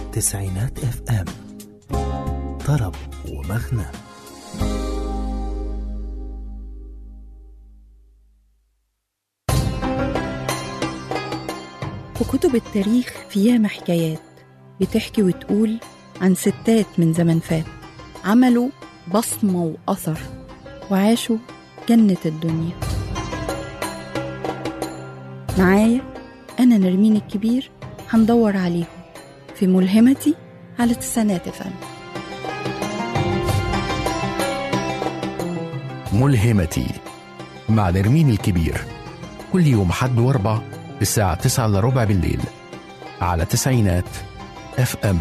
تسعينات اف ام طرب ومغنى وكتب التاريخ فيها حكايات بتحكي وتقول عن ستات من زمن فات عملوا بصمة وأثر وعاشوا جنة الدنيا معايا أنا نرمين الكبير هندور عليهم في ملهمتي على تسعينات فن ملهمتي مع نرمين الكبير كل يوم حد واربع الساعة تسعة إلا ربع بالليل على تسعينات اف ام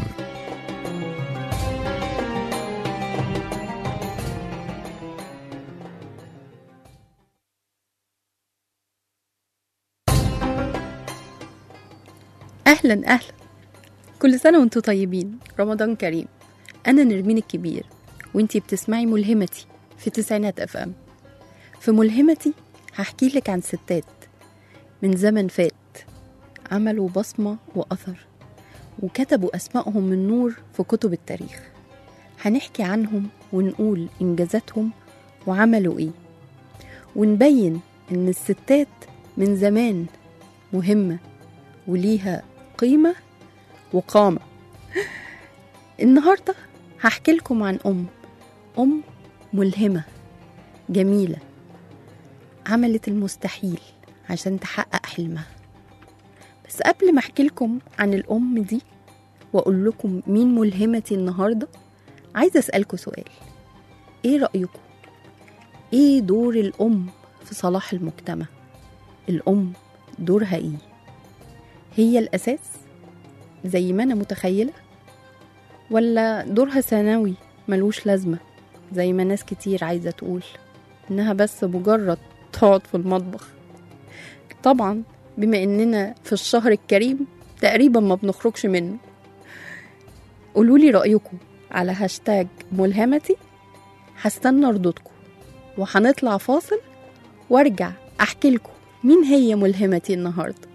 أهلا أهلا كل سنة وانتوا طيبين رمضان كريم أنا نرمين الكبير وانتي بتسمعي ملهمتي في تسعينات أف أم في ملهمتي هحكي لك عن ستات من زمن فات عملوا بصمة وأثر وكتبوا أسمائهم من نور في كتب التاريخ هنحكي عنهم ونقول إنجازاتهم وعملوا إيه ونبين إن الستات من زمان مهمة وليها قيمة وقامة النهاردة هحكي لكم عن أم أم ملهمة جميلة عملت المستحيل عشان تحقق حلمها بس قبل ما احكي لكم عن الأم دي وأقول لكم مين ملهمتي النهاردة عايزة أسألكم سؤال إيه رأيكم؟ إيه دور الأم في صلاح المجتمع؟ الأم دورها إيه؟ هي الأساس زي ما أنا متخيلة ولا دورها ثانوي ملوش لازمة زي ما ناس كتير عايزة تقول إنها بس مجرد تقعد في المطبخ طبعا بما إننا في الشهر الكريم تقريبا ما بنخرجش منه قولولي رأيكم على هاشتاج ملهمتي هستنى ردودكم وهنطلع فاصل وارجع احكي لكم مين هي ملهمتي النهارده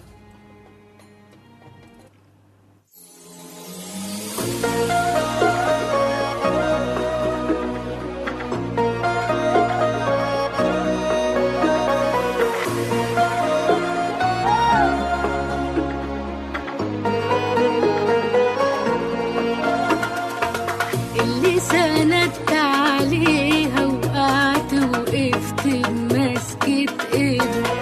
اللي سندت عليها وقعت وقفت بمسكة ايدها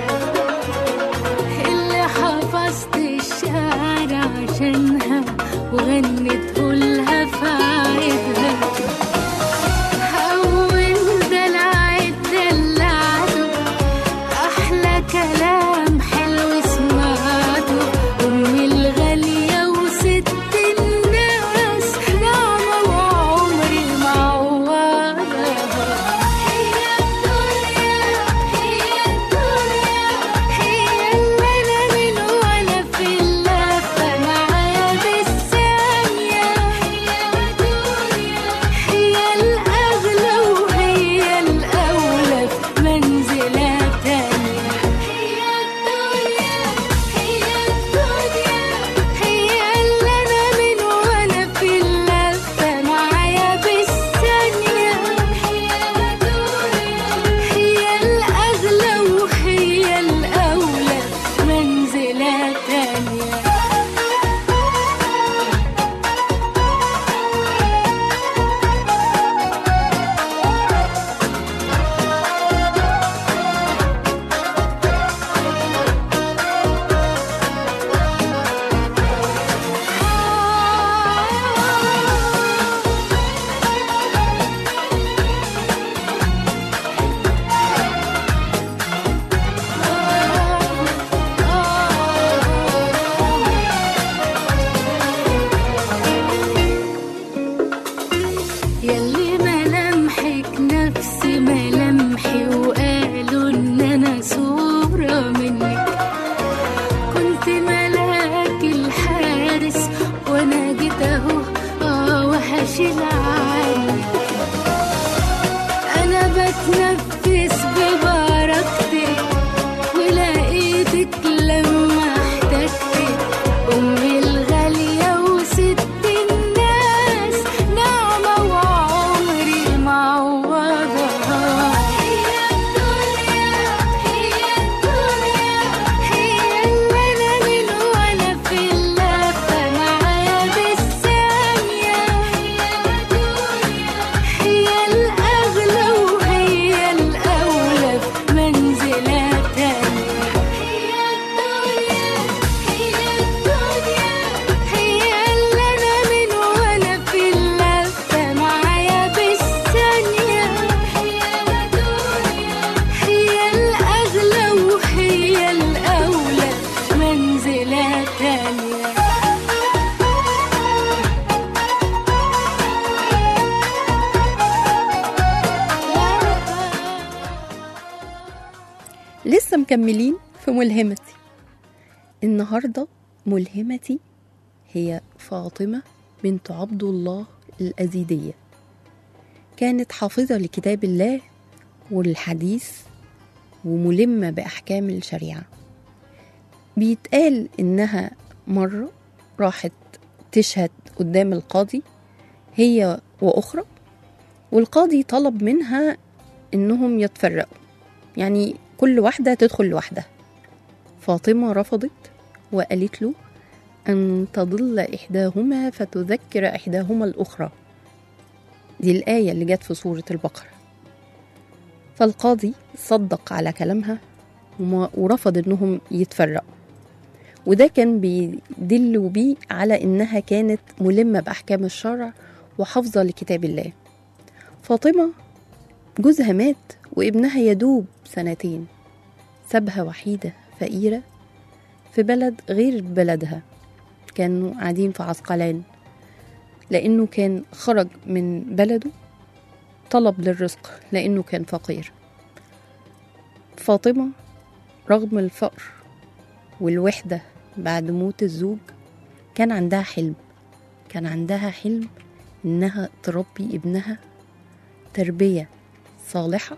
اللي حفظت الشعر عشانها وغنت قولها في عيدها أول دلع اتدلعته أحلى كلام حلو سمعته أمي الغالية وست الناس نعمة وعمري معوضها هي الدنيا هي الدنيا هي اللي أنا من ولا في اللفة معايا بالثانية ولسه مكملين في ملهمتي النهاردة ملهمتي هي فاطمة بنت عبد الله الأزيدية كانت حافظة لكتاب الله والحديث وملمة بأحكام الشريعة بيتقال إنها مرة راحت تشهد قدام القاضي هي وأخرى والقاضي طلب منها إنهم يتفرقوا يعني كل واحدة تدخل لوحدها فاطمة رفضت وقالت له أن تضل إحداهما فتذكر إحداهما الأخرى دي الآية اللي جت في سورة البقرة فالقاضي صدق على كلامها وما- ورفض إنهم يتفرقوا وده كان بيدل بيه على إنها كانت ملمة بأحكام الشرع وحافظة لكتاب الله فاطمة جوزها مات وابنها يدوب سنتين سابها وحيدة فقيرة في بلد غير بلدها كانوا قاعدين في عسقلان لأنه كان خرج من بلده طلب للرزق لأنه كان فقير فاطمة رغم الفقر والوحدة بعد موت الزوج كان عندها حلم كان عندها حلم إنها تربي ابنها تربية صالحة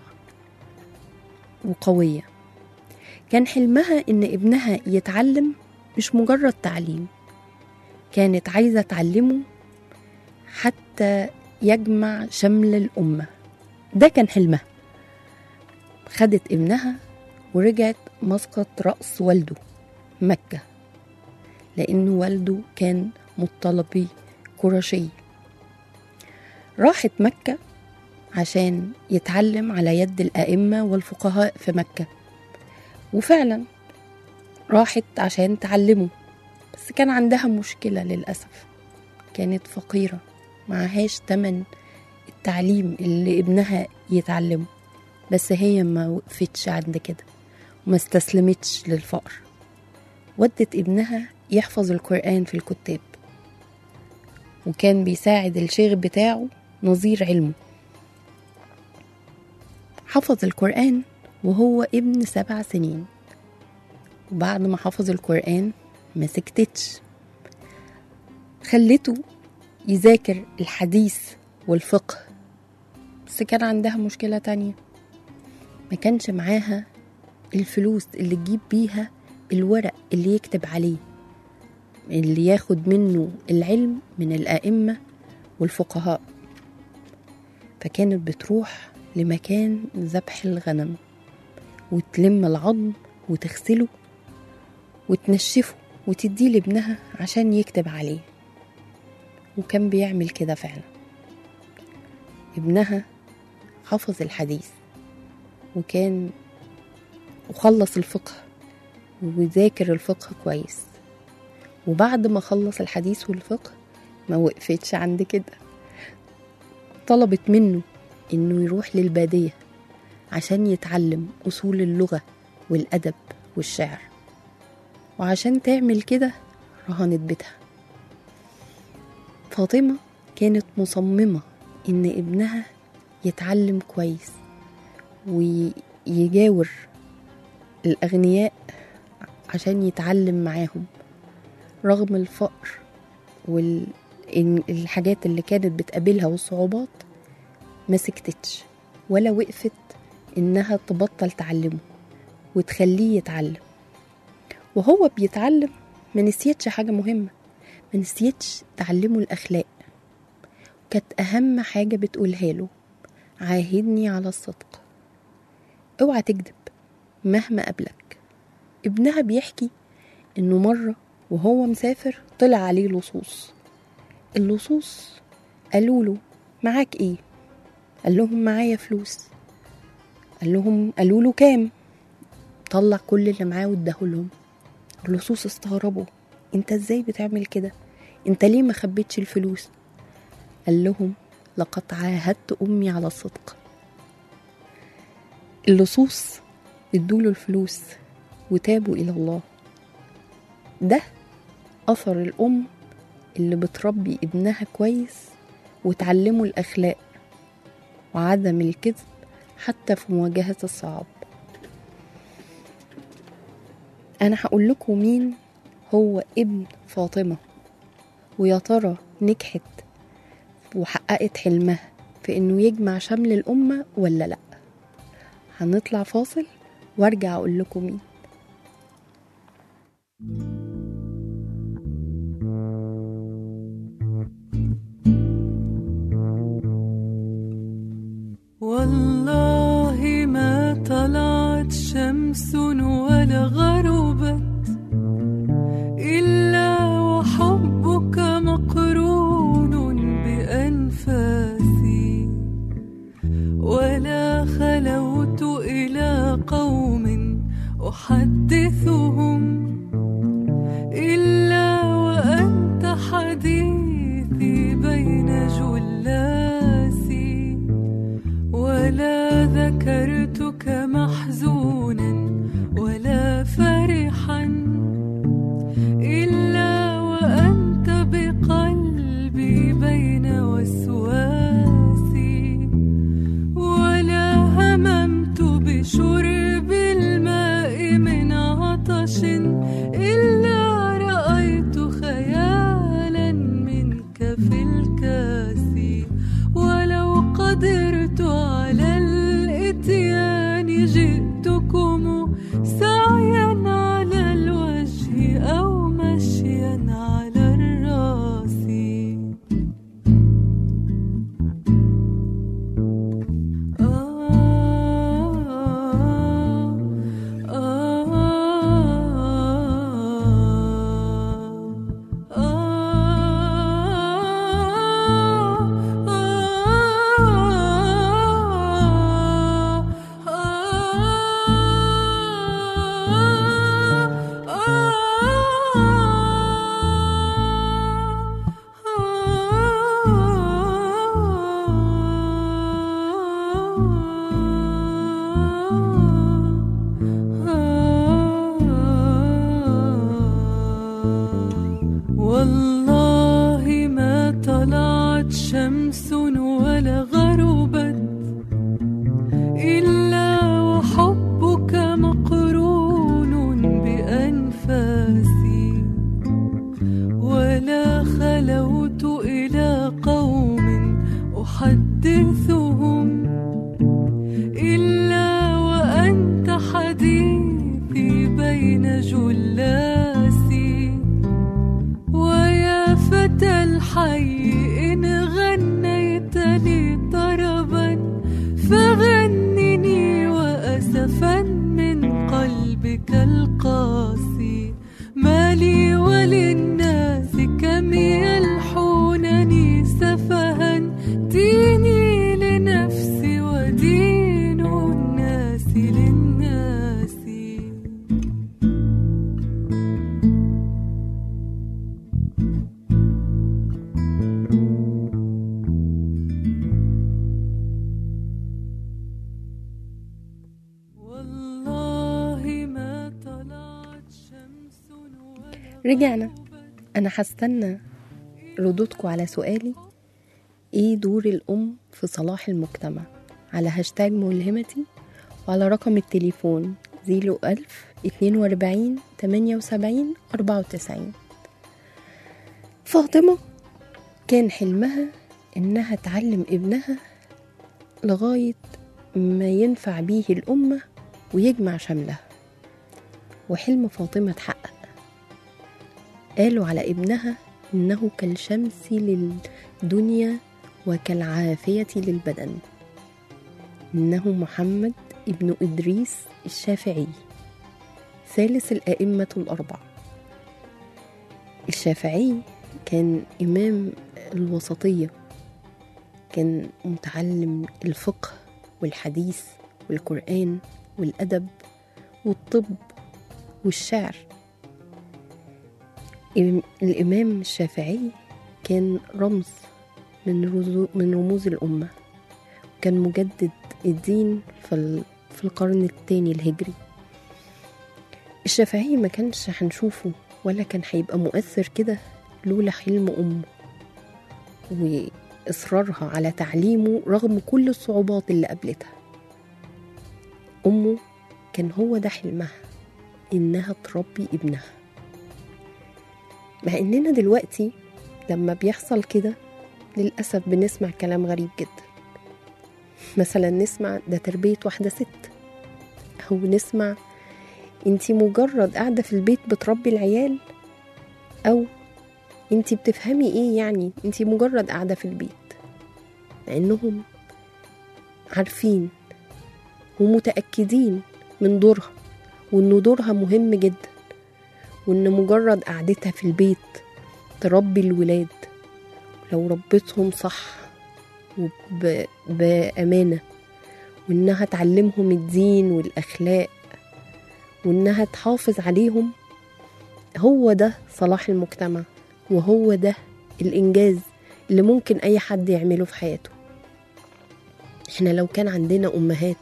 وقوية كان حلمها إن ابنها يتعلم مش مجرد تعليم كانت عايزة تعلمه حتى يجمع شمل الأمة ده كان حلمها خدت ابنها ورجعت مسقط رأس والده مكة لأنه والده كان مطلبي قرشي راحت مكة عشان يتعلم على يد الأئمة والفقهاء في مكة وفعلا راحت عشان تعلمه بس كان عندها مشكلة للأسف كانت فقيرة معهاش تمن التعليم اللي ابنها يتعلمه بس هي ما وقفتش عند كده وما استسلمتش للفقر ودت ابنها يحفظ القرآن في الكتاب وكان بيساعد الشيخ بتاعه نظير علمه حفظ القرآن وهو ابن سبع سنين وبعد ما حفظ القرآن ما سكتتش خلته يذاكر الحديث والفقه بس كان عندها مشكلة تانية ما كانش معاها الفلوس اللي تجيب بيها الورق اللي يكتب عليه اللي ياخد منه العلم من الأئمة والفقهاء فكانت بتروح لمكان ذبح الغنم وتلم العظم وتغسله وتنشفه وتديه لابنها عشان يكتب عليه وكان بيعمل كده فعلا ابنها حفظ الحديث وكان وخلص الفقه وذاكر الفقه كويس وبعد ما خلص الحديث والفقه ما وقفتش عند كده طلبت منه انه يروح للبادية عشان يتعلم اصول اللغة والادب والشعر وعشان تعمل كده رهنت بيتها فاطمة كانت مصممة ان ابنها يتعلم كويس ويجاور الاغنياء عشان يتعلم معاهم رغم الفقر والحاجات اللي كانت بتقابلها والصعوبات ما سكتتش ولا وقفت انها تبطل تعلمه وتخليه يتعلم وهو بيتعلم ما نسيتش حاجة مهمة ما نسيتش تعلمه الأخلاق كانت أهم حاجة بتقولها له عاهدني على الصدق اوعى تكذب مهما قبلك ابنها بيحكي انه مرة وهو مسافر طلع عليه لصوص اللصوص قالوا له معاك ايه قال لهم معايا فلوس قال لهم قالوا له كام طلع كل اللي معاه واداهولهم اللصوص استغربوا انت ازاي بتعمل كده انت ليه ما خبيتش الفلوس قال لهم لقد عاهدت امي على الصدق اللصوص ادوله الفلوس وتابوا الى الله ده اثر الام اللي بتربي ابنها كويس وتعلمه الاخلاق وعدم الكذب حتى في مواجهه الصعاب أنا هقول لكم مين هو ابن فاطمة ويا ترى نجحت وحققت حلمها في إنه يجمع شمل الأمة ولا لأ هنطلع فاصل وارجع أقول لكم مين والله ما طلعت شمس ولا غربت إلا وحبك مقرون بأنفاسي ولا خلوت إلى قوم أحدثهم إلا وأنت حديثي بين جلاسي ولا ذكرتك محزونا ولا فرحا إلا وأنت بقلبي بين وسواسي ولا هممت بشرب الماء من عطش إلا رأيت خيالا منك في الكاس ولو قدرت على الإتيان جئتكم سعيا على الوجه أو مشيا على الراس والله ما طلعت شمس ولا غربت إلا وحبك مقرون بأنفاسي ولا خلوت إلى قوم أحدثهم إلا وأنت حديثي بين جلاسي ويا فتى الحي إن غنيت لي طربا فغنني وأسفا من قلبك القاسي ما لي وللناس كم يلحونني سفها ديني لنفسي ودين الناس للناس والله ما طلعت شمس ولا رجعنا أنا هستنى ردودكم على سؤالي إيه دور الأم في صلاح المجتمع على هاشتاج ملهمتي وعلى رقم التليفون زيرو ألف اتنين وأربعين تمانية وسبعين أربعة وتسعين فاطمة كان حلمها إنها تعلم ابنها لغاية ما ينفع بيه الأمة ويجمع شملها وحلم فاطمة اتحقق قالوا على ابنها إنه كالشمس للدنيا وكالعافية للبدن إنه محمد ابن إدريس الشافعي ثالث الأئمة الأربعة الشافعي كان إمام الوسطية كان متعلم الفقه والحديث والقرآن والأدب والطب والشعر الإم- الإمام الشافعي كان رمز من رزو- من رموز الأمة كان مجدد الدين في ال- في القرن الثاني الهجري الشافعي ما كانش هنشوفه ولا كان هيبقى مؤثر كده لولا حلم أمه وإصرارها على تعليمه رغم كل الصعوبات اللي قابلتها أمه كان هو ده حلمها إنها تربي ابنها مع إننا دلوقتي لما بيحصل كده للأسف بنسمع كلام غريب جدا مثلا نسمع ده تربية واحدة ست أو نسمع انتي مجرد قاعدة في البيت بتربي العيال أو انتي بتفهمي ايه يعني انتي مجرد قاعدة في البيت لأنهم عارفين ومتأكدين من دورها وإن دورها مهم جدا وإن مجرد قعدتها في البيت تربي الولاد لو ربتهم صح وب... بأمانة وإنها تعلمهم الدين والأخلاق وإنها تحافظ عليهم هو ده صلاح المجتمع وهو ده الإنجاز اللي ممكن أي حد يعمله في حياته إحنا لو كان عندنا أمهات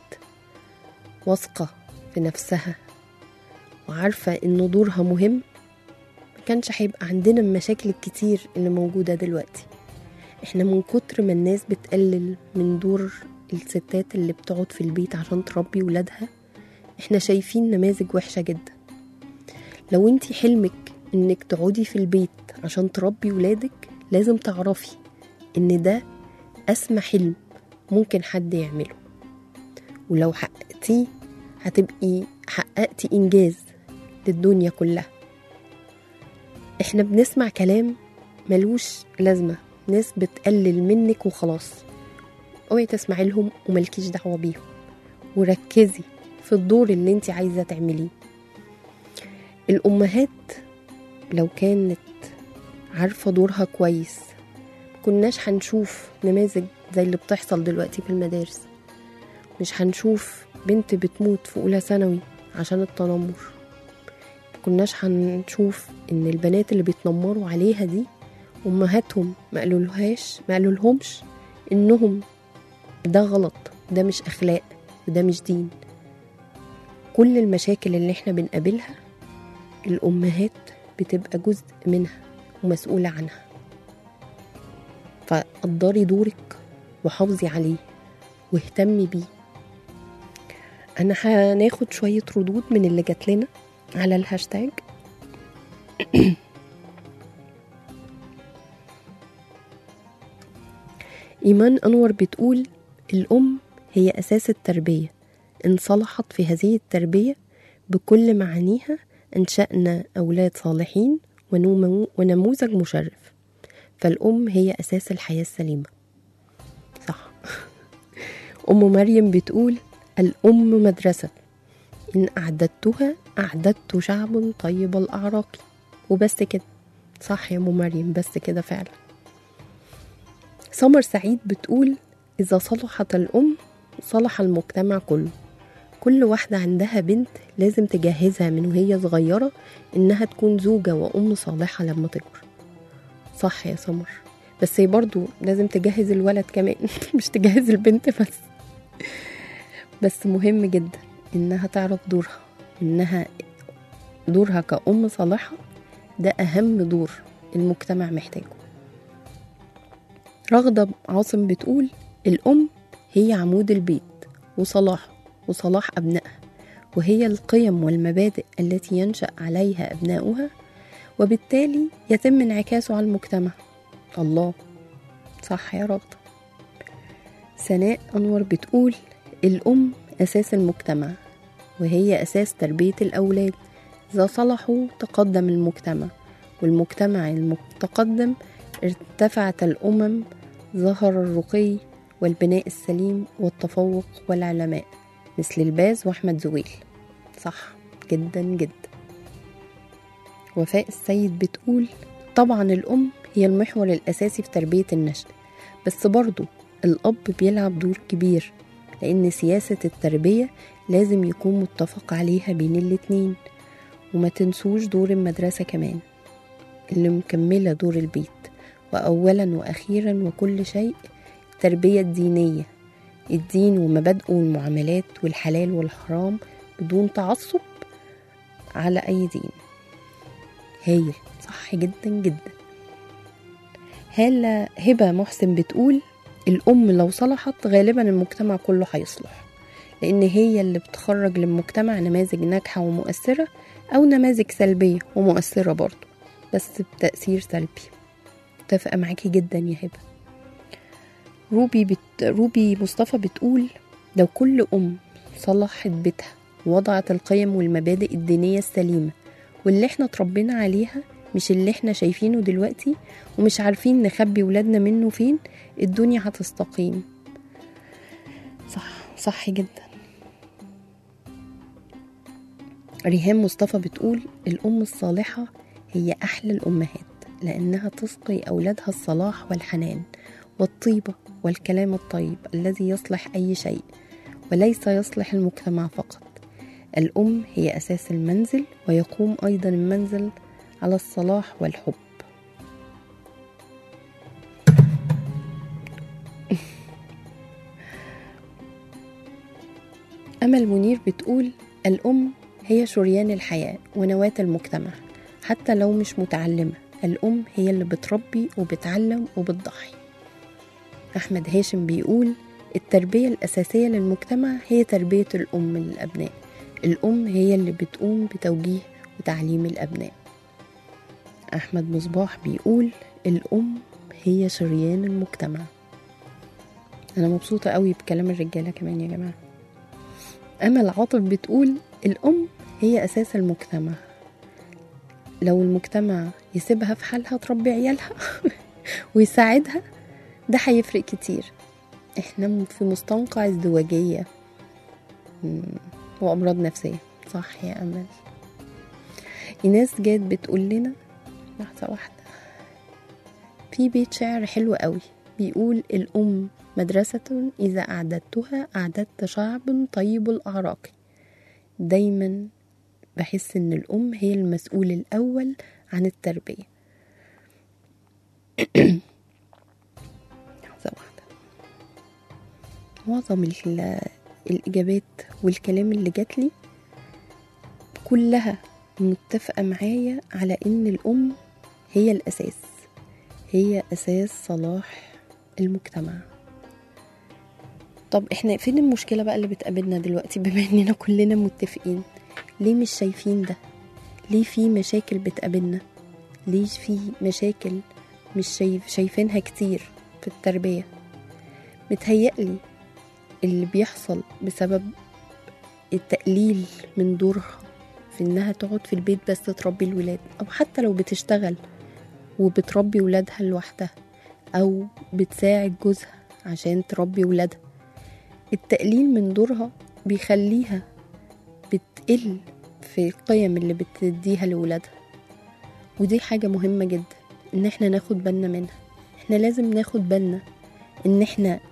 واثقة في نفسها وعارفة إن دورها مهم ما كانش هيبقى عندنا المشاكل الكتير اللي موجودة دلوقتي احنا من كتر ما الناس بتقلل من دور الستات اللي بتقعد في البيت عشان تربي ولادها احنا شايفين نماذج وحشة جدا لو انتي حلمك انك تقعدي في البيت عشان تربي ولادك لازم تعرفي ان ده اسمى حلم ممكن حد يعمله ولو حققتيه هتبقي حققتي انجاز للدنيا كلها احنا بنسمع كلام ملوش لازمة ناس بتقلل منك وخلاص اوعي تسمعي لهم وملكيش دعوة بيهم وركزي في الدور اللي انت عايزة تعمليه الأمهات لو كانت عارفة دورها كويس كناش هنشوف نماذج زي اللي بتحصل دلوقتي في المدارس مش هنشوف بنت بتموت في أولى ثانوي عشان التنمر كناش هنشوف ان البنات اللي بيتنمروا عليها دي امهاتهم ما قالولهاش ما قالولهمش انهم ده غلط ده مش اخلاق وده مش دين كل المشاكل اللي احنا بنقابلها الامهات بتبقى جزء منها ومسؤولة عنها فقدري دورك وحافظي عليه واهتمي بيه انا هناخد شوية ردود من اللي جات لنا على الهاشتاج إيمان أنور بتقول الأم هي أساس التربية إن صلحت في هذه التربية بكل معانيها أنشأنا أولاد صالحين ونمو- ونموذج مشرف فالأم هي أساس الحياة السليمة صح أم مريم بتقول الأم مدرسة إن أعددتها أعددت شعب طيب الأعراق وبس كده صح يا أم مريم بس كده فعلا سمر سعيد بتقول إذا صلحت الأم صلح المجتمع كله كل واحدة عندها بنت لازم تجهزها من وهي صغيرة إنها تكون زوجة وأم صالحة لما تكبر صح يا سمر بس هي برضو لازم تجهز الولد كمان مش تجهز البنت بس بس مهم جدا إنها تعرف دورها إنها دورها كأم صالحة ده أهم دور المجتمع محتاجه رغدة عاصم بتقول الأم هي عمود البيت وصلاحه وصلاح أبنائها وهي القيم والمبادئ التي ينشأ عليها أبناؤها وبالتالي يتم انعكاسه على المجتمع الله صح يا رغدة سناء أنور بتقول الأم أساس المجتمع وهي أساس تربية الأولاد إذا صلحوا تقدم المجتمع والمجتمع المتقدم ارتفعت الأمم ظهر الرقي والبناء السليم والتفوق والعلماء مثل الباز وأحمد زويل صح جدا جدا وفاء السيد بتقول طبعا الأم هي المحور الأساسي في تربية النشء بس برضو الأب بيلعب دور كبير لأن سياسة التربية لازم يكون متفق عليها بين الاتنين وما تنسوش دور المدرسة كمان اللي مكملة دور البيت وأولا وأخيرا وكل شيء التربية الدينية الدين ومبادئه والمعاملات والحلال والحرام بدون تعصب على أي دين هايل صح جدا جدا هالة هبة محسن بتقول الأم لو صلحت غالبا المجتمع كله هيصلح لأن هي اللي بتخرج للمجتمع نماذج ناجحة ومؤثرة أو نماذج سلبية ومؤثرة برضو بس بتأثير سلبي متفقة معاكي جدا يا هبة روبي بت... روبي مصطفى بتقول لو كل أم صلحت بيتها ووضعت القيم والمبادئ الدينية السليمة واللي احنا اتربينا عليها مش اللي احنا شايفينه دلوقتي ومش عارفين نخبي ولادنا منه فين الدنيا هتستقيم صح صح جدا ريهام مصطفى بتقول الأم الصالحة هي أحلى الأمهات لأنها تسقي أولادها الصلاح والحنان والطيبة والكلام الطيب الذي يصلح أي شيء وليس يصلح المجتمع فقط الأم هي أساس المنزل ويقوم أيضا المنزل على الصلاح والحب أمل منير بتقول الأم هي شريان الحياة ونواة المجتمع حتى لو مش متعلمة الأم هي اللي بتربي وبتعلم وبتضحي أحمد هاشم بيقول التربية الأساسية للمجتمع هي تربية الأم للأبناء الأم هي اللي بتقوم بتوجيه وتعليم الأبناء أحمد مصباح بيقول الأم هي شريان المجتمع أنا مبسوطة قوي بكلام الرجالة كمان يا جماعة أمل عاطف بتقول الأم هي أساس المجتمع لو المجتمع يسيبها في حالها تربي عيالها ويساعدها ده هيفرق كتير احنا في مستنقع ازدواجية مم، وأمراض نفسية صح يا أمل إيناس جات بتقول لنا لحظة واحدة في بيت شعر حلو قوي بيقول الأم مدرسة إذا أعددتها أعددت شعب طيب الأعراق دايما بحس إن الأم هي المسؤول الأول عن التربية لحظة واحدة معظم ال- الإجابات والكلام اللي جاتلي كلها متفقة معايا على إن الأم هي الأساس هي أساس صلاح المجتمع طب احنا فين المشكلة بقى اللي بتقابلنا دلوقتي بما اننا كلنا متفقين ليه مش شايفين ده ليه في مشاكل بتقابلنا ليه في مشاكل مش شايف شايفينها كتير في التربية متهيألي اللي بيحصل بسبب التقليل من دورها في انها تقعد في البيت بس تربي الولاد او حتى لو بتشتغل وبتربي ولادها لوحدها او بتساعد جوزها عشان تربي ولادها التقليل من دورها بيخليها بتقل في القيم اللي بتديها لولادها ودي حاجة مهمة جدا ان احنا ناخد بالنا منها احنا لازم ناخد بالنا ان احنا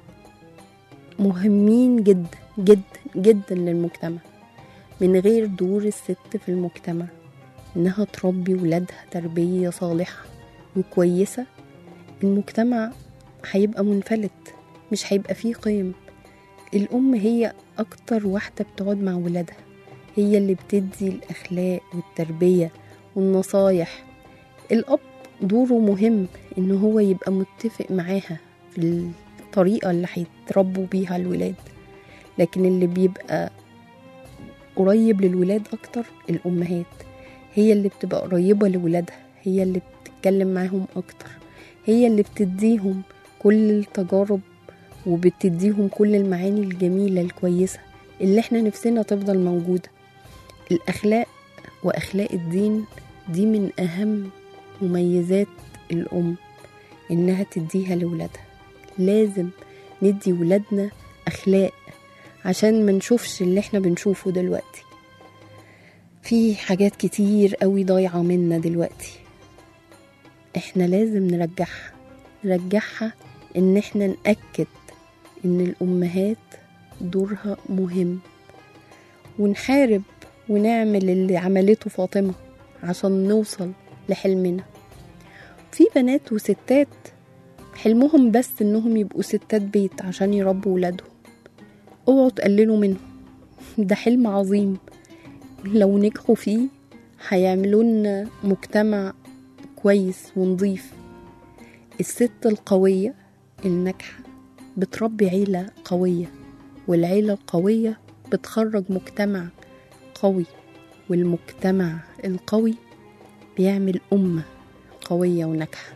مهمين جدا جدا جدا للمجتمع من غير دور الست في المجتمع انها تربي ولادها تربية صالحة وكويسة المجتمع هيبقى منفلت مش هيبقى فيه قيم الأم هي أكتر واحدة بتقعد مع ولادها هي اللي بتدي الأخلاق والتربية والنصايح الأب دوره مهم إن هو يبقى متفق معاها في الطريقة اللي هيتربوا بيها الولاد لكن اللي بيبقى قريب للولاد أكتر الأمهات هي اللي بتبقى قريبة لولادها هي اللي بتتكلم معاهم أكتر هي اللي بتديهم كل التجارب وبتديهم كل المعاني الجميلة الكويسة اللي احنا نفسنا تفضل موجودة الأخلاق وأخلاق الدين دي من أهم مميزات الأم إنها تديها لولادها لازم ندي ولادنا أخلاق عشان ما نشوفش اللي احنا بنشوفه دلوقتي في حاجات كتير قوي ضايعة منا دلوقتي احنا لازم نرجعها نرجعها ان احنا نأكد ان الامهات دورها مهم ونحارب ونعمل اللي عملته فاطمة عشان نوصل لحلمنا في بنات وستات حلمهم بس انهم يبقوا ستات بيت عشان يربوا ولادهم اوعوا تقللوا منهم ده حلم عظيم لو نجحوا فيه هيعملوا لنا مجتمع كويس ونظيف الست القوية الناجحة بتربي عيلة قوية والعيلة القوية بتخرج مجتمع قوي والمجتمع القوي بيعمل أمة قوية وناجحة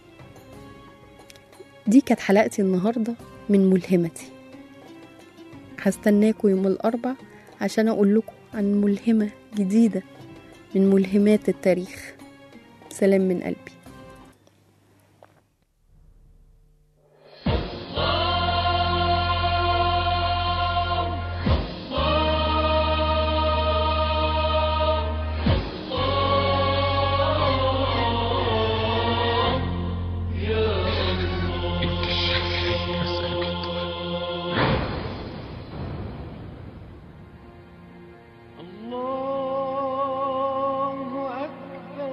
دي كانت حلقتي النهاردة من ملهمتي هستناكوا يوم الأربع عشان أقول لكم عن ملهمة جديدة من ملهمات التاريخ سلام من قلبي الله أكبر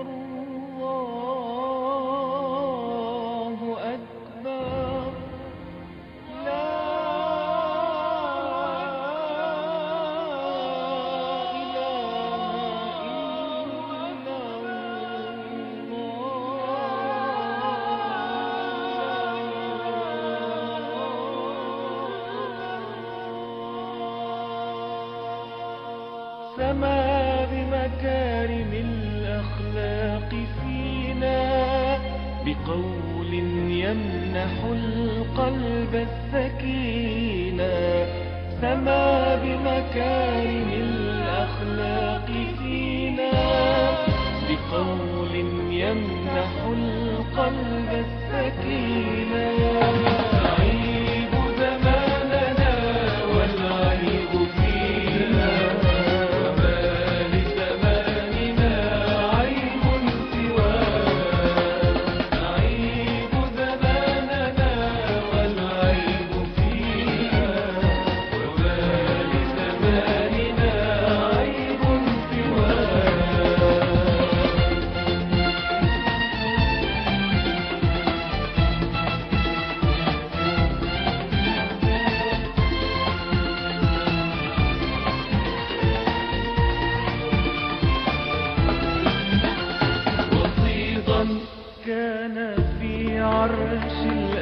الله أكبر لا إله إلا الله سما بمكارم الأخلاق فينا بقول يمنح القلب السكينة سما بمكارم الأخلاق فينا بقول يمنح القلب السكينة عيب زماننا والعيب فينا وما لزماننا عيب سواه عيب زماننا والعيب فينا وما لزماننا عيب سواه وصيدا كان في عرش